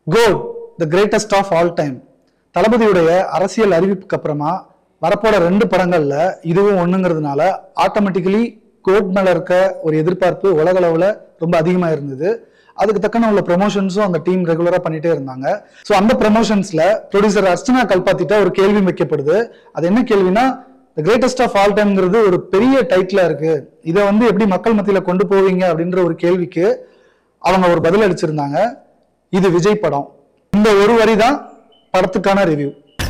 code the greatest of all time தளபதியுடைய அரசியல் அறிவிப்புக்கு அப்புறமா வரப்போற ரெண்டு படங்கள்ல இதுவும் ஒண்ணுங்கிறதுனால ஆட்டோமேட்டிக்கலி கோட் மேல இருக்க ஒரு எதிர்பார்ப்பு உலக அளவுல ரொம்ப அதிகமா இருந்தது அதுக்கு தக்கன உள்ள ப்ரொமோஷன்ஸும் அந்த டீம் ரெகுலரா பண்ணிட்டே இருந்தாங்க ஸோ அந்த ப்ரொமோஷன்ஸ்ல ப்ரொடியூசர் அர்ச்சனா கல்பாத்திட்ட ஒரு கேள்வி வைக்கப்படுது அது என்ன கேள்வினா த கிரேட்டஸ்ட் ஆஃப் ஆல் டைம்ங்கிறது ஒரு பெரிய டைட்டிலா இருக்கு இதை வந்து எப்படி மக்கள் மத்தியில கொண்டு போவீங்க அப்படின்ற ஒரு கேள்விக்கு அவங்க ஒரு பதில் அளிச்சிருந்தாங்க இது விஜய் படம் இந்த ஒரு வரி தான் படத்துக்கான ரிவ்யூ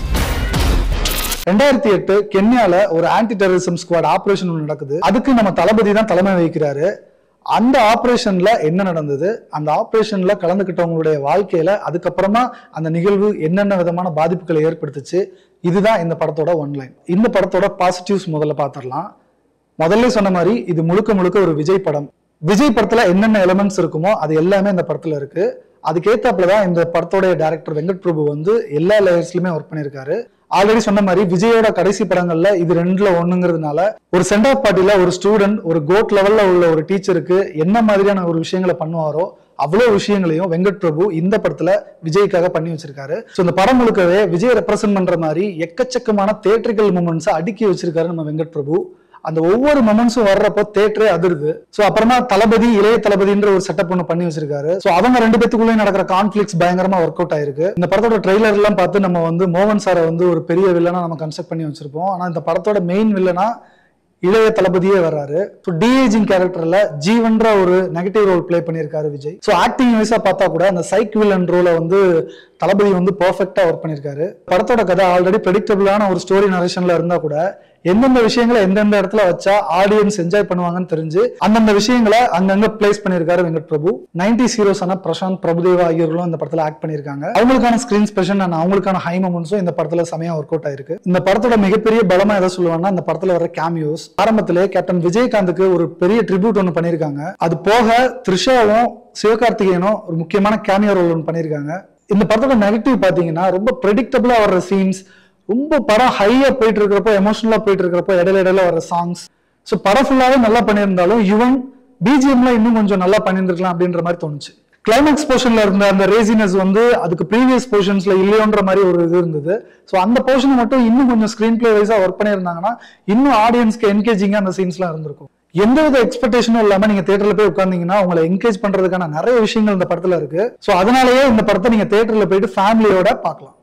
ரெண்டாயிரத்தி எட்டு கென்யால ஒரு ஆன்டி டெரரிசம் ஸ்குவாட் ஆபரேஷன் ஒன்று நடக்குது அதுக்கு நம்ம தளபதி தான் தலைமை வகிக்கிறாரு அந்த ஆபரேஷன்ல என்ன நடந்தது அந்த ஆபரேஷன்ல கலந்துக்கிட்டவங்களுடைய வாழ்க்கையில அதுக்கப்புறமா அந்த நிகழ்வு என்னென்ன விதமான பாதிப்புகளை ஏற்படுத்துச்சு இதுதான் இந்த படத்தோட ஒன்லைன் இந்த படத்தோட பாசிட்டிவ்ஸ் முதல்ல பார்த்துடலாம் முதல்ல சொன்ன மாதிரி இது முழுக்க முழுக்க ஒரு விஜய் படம் விஜய் படத்துல என்னென்ன எலிமெண்ட்ஸ் இருக்குமோ அது எல்லாமே இந்த படத்துல இருக்கு அதுக்கேத்தாப்புல தான் இந்த படத்தோட டைரக்டர் வெங்கட் பிரபு வந்து எல்லா லேயர்ஸ்லயுமே ஒர்க் பண்ணியிருக்காரு ஆல்ரெடி சொன்ன மாதிரி விஜயோட கடைசி படங்கள்ல இது ரெண்டுல ஒண்ணுங்கிறதுனால ஒரு சென்ட் ஆஃப் பார்ட்டில ஒரு ஸ்டூடெண்ட் ஒரு கோட் லெவல்ல உள்ள ஒரு டீச்சருக்கு என்ன மாதிரியான ஒரு விஷயங்களை பண்ணுவாரோ அவ்வளவு விஷயங்களையும் வெங்கட் பிரபு இந்த படத்துல விஜய்க்காக பண்ணி வச்சிருக்காரு ஸோ இந்த படம் முழுக்கவே விஜய் ரெப்ரசென்ட் பண்ற மாதிரி எக்கச்சக்கமான தேட்ரிக்கல் மூமெண்ட்ஸை அடுக்கி வச்சிருக்காரு நம்ம வெங்கட் பிரபு அந்த ஒவ்வொரு மொமெண்ட்ஸும் வர்றப்போ தேட்டரே அதிருது சோ அப்புறமா தளபதி இளைய தளபதின்ற ஒரு செட்டப் ஒன்று பண்ணி வச்சிருக்காரு சோ அவங்க ரெண்டு பேத்துக்குள்ளேயும் நடக்கிற கான்ஃபிளிக்ஸ் பயங்கரமா ஒர்க் அவுட் ஆயிருக்கு இந்த படத்தோட ட்ரெய்லர் எல்லாம் பார்த்து நம்ம வந்து மோகன் சாரை வந்து ஒரு பெரிய வில்லனா நம்ம கன்ஸ்ட்ரக்ட் பண்ணி வச்சிருப்போம் ஆனா இந்த படத்தோட மெயின் வில்லனா இளைய தளபதியே வர்றாரு ஸோ டிஏஜிங் கேரக்டர்ல ஜீவன்ற ஒரு நெகட்டிவ் ரோல் ப்ளே பண்ணியிருக்காரு விஜய் ஸோ ஆக்டிங் வைஸா பார்த்தா கூட அந்த சைக் வில்லன் ரோலை வந்து தளபதி வந்து பர்ஃபெக்டா ஒர்க் பண்ணியிருக்காரு படத்தோட கதை ஆல்ரெடி ப்ரெடிக்டபிளான ஒரு ஸ்டோரி நரேஷன்ல இருந்தா கூட எந்தெந்த விஷயங்களை எந்தெந்த இடத்துல வச்சா ஆடியன்ஸ் என்ஜாய் பண்ணுவாங்கன்னு தெரிஞ்சு அந்தந்த விஷயங்களை அங்கங்க பிளேஸ் பண்ணியிருக்காரு வெங்கட் பிரபு நைன்டி ஹீரோஸான பிரசாந்த் பிரபுதேவா ஆகியோர்களும் இந்த படத்துல ஆக்ட் பண்ணியிருக்காங்க அவங்களுக்கான ஸ்கிரீன் ஸ்பெஷன் அண்ட் அவங்களுக்கான ஹை மொமெண்ட்ஸும் இந்த படத்துல செமையா ஒர்க் அவுட் ஆயிருக்கு இந்த படத்தோட மிகப்பெரிய பலமா எதை சொல்லுவாங்கன்னா இந்த படத்துல வர கேமியோஸ் ஆரம்பத்திலே கேப்டன் விஜயகாந்துக்கு ஒரு பெரிய ட்ரிபியூட் ஒன்று பண்ணியிருக்காங்க அது போக த்ரிஷாவும் சிவகார்த்திகேயனும் ஒரு முக்கியமான கேமியோ ரோல் ஒன்று பண்ணியிருக்காங்க இந்த படத்தோட நெகட்டிவ் பாத்தீங்கன்னா ரொம்ப ப்ரெடிக்டபிளா வர்ற சீன்ஸ் ரொம்ப படம் ஹையா போயிட்டு இருக்கிறப்போ எமோஷனலா போயிட்டு இருக்கிறப்போ இடையில இடையில வர சாங்ஸ் ஸோ படம் ஃபுல்லாவே நல்லா பண்ணியிருந்தாலும் யுவன் பிஜிஎம்ல இன்னும் கொஞ்சம் நல்லா பண்ணியிருந்திருக்கலாம் அப்படின்ற மாதிரி தோணுச்சு கிளைமேக்ஸ் போர்ஷன்ல இருந்த அந்த ரேசினஸ் வந்து அதுக்கு ப்ரீவியஸ் போர்ஷன்ஸ்ல இல்லையோன்ற மாதிரி ஒரு இது இருந்தது ஸோ அந்த போர்ஷன் மட்டும் இன்னும் கொஞ்சம் ஸ்க்ரீன் பிளே வைஸா ஒர்க் பண்ணியிருந்தாங்கன்னா இன்னும் ஆடியன்ஸ்க்கு என்கேஜிங்கா அந்த சீன்ஸ்லாம் இருந்திருக்கும் எந்தவித எக்ஸ்பெக்டேஷனும் இல்லாம நீங்க தேட்டர்ல போய் உட்கார்ந்தீங்கன்னா உங்களை என்கரேஜ் பண்றதுக்கான நிறைய விஷயங்கள் இந்த படத்துல இருக்கு ஸோ அதனாலேயே இந்த படத்தை நீங்க தேட்டர்ல போயிட்டு ஃபேமிலியோட பார்க்கலாம்